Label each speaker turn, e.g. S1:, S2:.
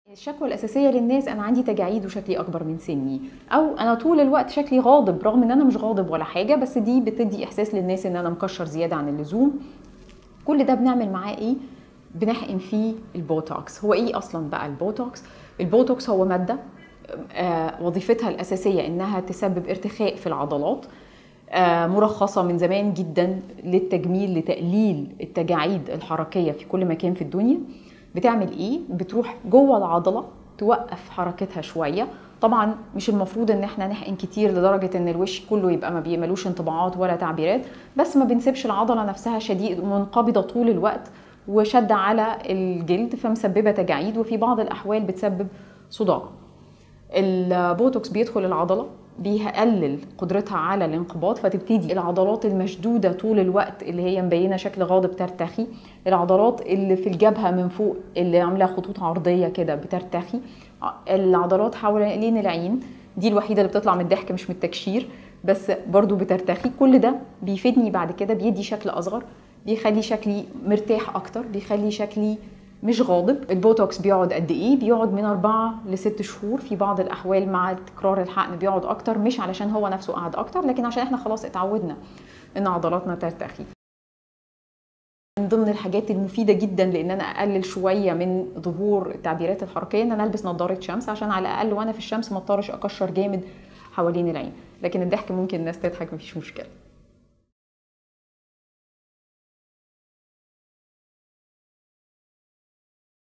S1: الشكوى الاساسيه للناس انا عندي تجاعيد وشكلي اكبر من سني او انا طول الوقت شكلي غاضب رغم ان انا مش غاضب ولا حاجه بس دي بتدي احساس للناس ان انا مكشر زياده عن اللزوم كل ده بنعمل معاه ايه بنحقن فيه البوتوكس هو ايه اصلا بقى البوتوكس البوتوكس هو ماده آه وظيفتها الاساسيه انها تسبب ارتخاء في العضلات آه مرخصه من زمان جدا للتجميل لتقليل التجاعيد الحركيه في كل مكان في الدنيا بتعمل ايه بتروح جوه العضله توقف حركتها شويه طبعا مش المفروض ان احنا نحقن كتير لدرجه ان الوش كله يبقى ما بيملوش انطباعات ولا تعبيرات بس ما بنسيبش العضله نفسها شديد منقبضه طول الوقت وشد على الجلد فمسببه تجاعيد وفي بعض الاحوال بتسبب صداع البوتوكس بيدخل العضله بيقلل قدرتها على الانقباض فتبتدي العضلات المشدوده طول الوقت اللي هي مبينه شكل غاضب ترتخي العضلات اللي في الجبهه من فوق اللي عامله خطوط عرضيه كده بترتخي العضلات حوالين العين دي الوحيده اللي بتطلع من الضحك مش من التكشير بس برضو بترتخي كل ده بيفيدني بعد كده بيدي شكل اصغر بيخلي شكلي مرتاح اكتر بيخلي شكلي مش غاضب البوتوكس بيقعد قد ايه بيقعد من أربعة لست شهور في بعض الأحوال مع تكرار الحقن بيقعد أكتر مش علشان هو نفسه قعد أكتر لكن عشان احنا خلاص اتعودنا إن عضلاتنا ترتخي من ضمن الحاجات المفيدة جدا لأن أنا أقلل شوية من ظهور التعبيرات الحركية إن أنا ألبس نظارة شمس عشان على الأقل وأنا في الشمس ما اضطرش أكشر جامد حوالين العين لكن الضحك ممكن الناس تضحك مفيش مشكلة